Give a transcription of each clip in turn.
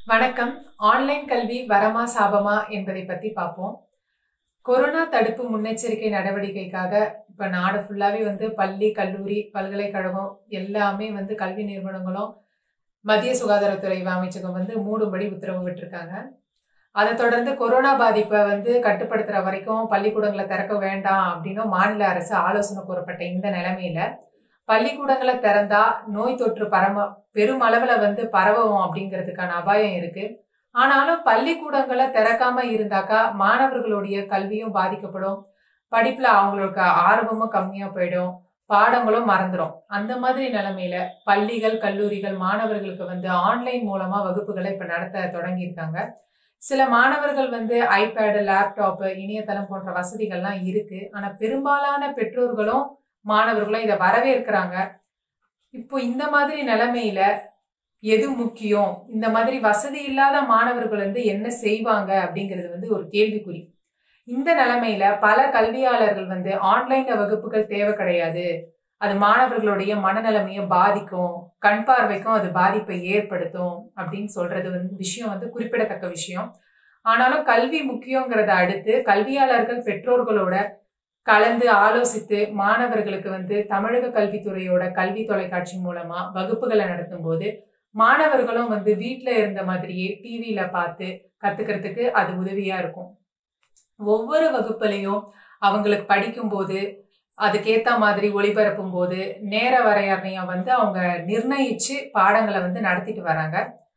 வணக்கம் ஆன்லைன் கல்வி வரமா சாபமா என்பதை பத்தி பார்ப்போம் கொரோனா தடுப்பு முன்னெச்சரிக்கை நடவடிக்கைக்காக இப்ப நாடு ஃபுல்லாவே வந்து பள்ளி கல்லூரி பல்கலைக்கழகம் எல்லாமே வந்து கல்வி நிறுவனங்களும் மத்திய சுகாதாரத்துறை அமைச்சகம் வந்து மூடும்படி உத்தரவு விட்டிருக்காங்க அதை தொடர்ந்து கொரோனா பாதிப்பை வந்து கட்டுப்படுத்துற வரைக்கும் பள்ளிக்கூடங்களை திறக்க வேண்டாம் அப்படின்னும் மாநில அரசு ஆலோசனை கூறப்பட்ட இந்த நிலைமையில பள்ளிக்கூடங்களை திறந்தா நோய் தொற்று பரம பெருமளவுல வந்து பரவும் அப்படிங்கிறதுக்கான அபாயம் இருக்கு ஆனாலும் பள்ளிக்கூடங்களை திறக்காம இருந்தாக்கா மாணவர்களுடைய கல்வியும் பாதிக்கப்படும் படிப்புல அவங்களுக்கு ஆர்வமும் கம்மியா போயிடும் பாடங்களும் மறந்துடும் அந்த மாதிரி நிலைமையில பள்ளிகள் கல்லூரிகள் மாணவர்களுக்கு வந்து ஆன்லைன் மூலமா வகுப்புகளை இப்ப நடத்த தொடங்கியிருக்காங்க சில மாணவர்கள் வந்து ஐபேடு லேப்டாப்பு இணையதளம் போன்ற வசதிகள்லாம் இருக்கு ஆனா பெரும்பாலான பெற்றோர்களும் மாணவர்களும் இதை வரவேற்கிறாங்க இப்போ இந்த மாதிரி நிலைமையில எது முக்கியம் இந்த மாதிரி வசதி இல்லாத மாணவர்கள் வந்து என்ன செய்வாங்க அப்படிங்கிறது வந்து ஒரு கேள்விக்குறி இந்த நிலைமையில பல கல்வியாளர்கள் வந்து ஆன்லைன்ல வகுப்புகள் தேவை கிடையாது அது மாணவர்களுடைய மனநிலைமையை பாதிக்கும் கண் பார்வைக்கும் அது பாதிப்பை ஏற்படுத்தும் அப்படின்னு சொல்றது வந்து விஷயம் வந்து குறிப்பிடத்தக்க விஷயம் ஆனாலும் கல்வி முக்கியங்கிறத அடுத்து கல்வியாளர்கள் பெற்றோர்களோட கலந்து ஆலோசித்து மாணவர்களுக்கு வந்து தமிழக கல்வித்துறையோட கல்வி தொலைக்காட்சி மூலமா வகுப்புகளை நடத்தும் போது மாணவர்களும் வந்து வீட்டில் இருந்த மாதிரியே டிவியில பார்த்து கத்துக்கிறதுக்கு அது உதவியா இருக்கும் ஒவ்வொரு வகுப்புலையும் அவங்களுக்கு படிக்கும்போது அதுக்கேத்த மாதிரி ஒளிபரப்பும் போது நேர வரையறையும் வந்து அவங்க நிர்ணயிச்சு பாடங்களை வந்து நடத்திட்டு வராங்க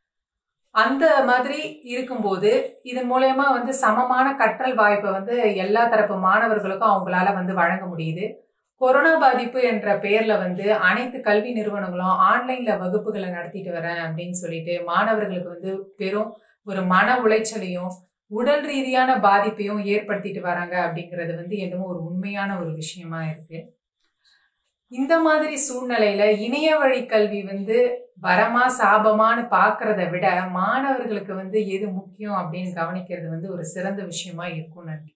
அந்த மாதிரி இருக்கும்போது இதன் மூலயமா வந்து சமமான கற்றல் வாய்ப்பை வந்து எல்லா தரப்பு மாணவர்களுக்கும் அவங்களால வந்து வழங்க முடியுது கொரோனா பாதிப்பு என்ற பெயர்ல வந்து அனைத்து கல்வி நிறுவனங்களும் ஆன்லைன்ல வகுப்புகளை நடத்திட்டு வரேன் அப்படின்னு சொல்லிட்டு மாணவர்களுக்கு வந்து பெரும் ஒரு மன உளைச்சலையும் உடல் ரீதியான பாதிப்பையும் ஏற்படுத்திட்டு வராங்க அப்படிங்கிறது வந்து என்னமோ ஒரு உண்மையான ஒரு விஷயமா இருக்கு இந்த மாதிரி சூழ்நிலையில இணைய வழி கல்வி வந்து வரமா சாபமான்னு பாக்குறத விட மாணவர்களுக்கு வந்து எது முக்கியம் அப்படின்னு கவனிக்கிறது வந்து ஒரு சிறந்த விஷயமா இருக்கும்னு நினைக்கிறேன்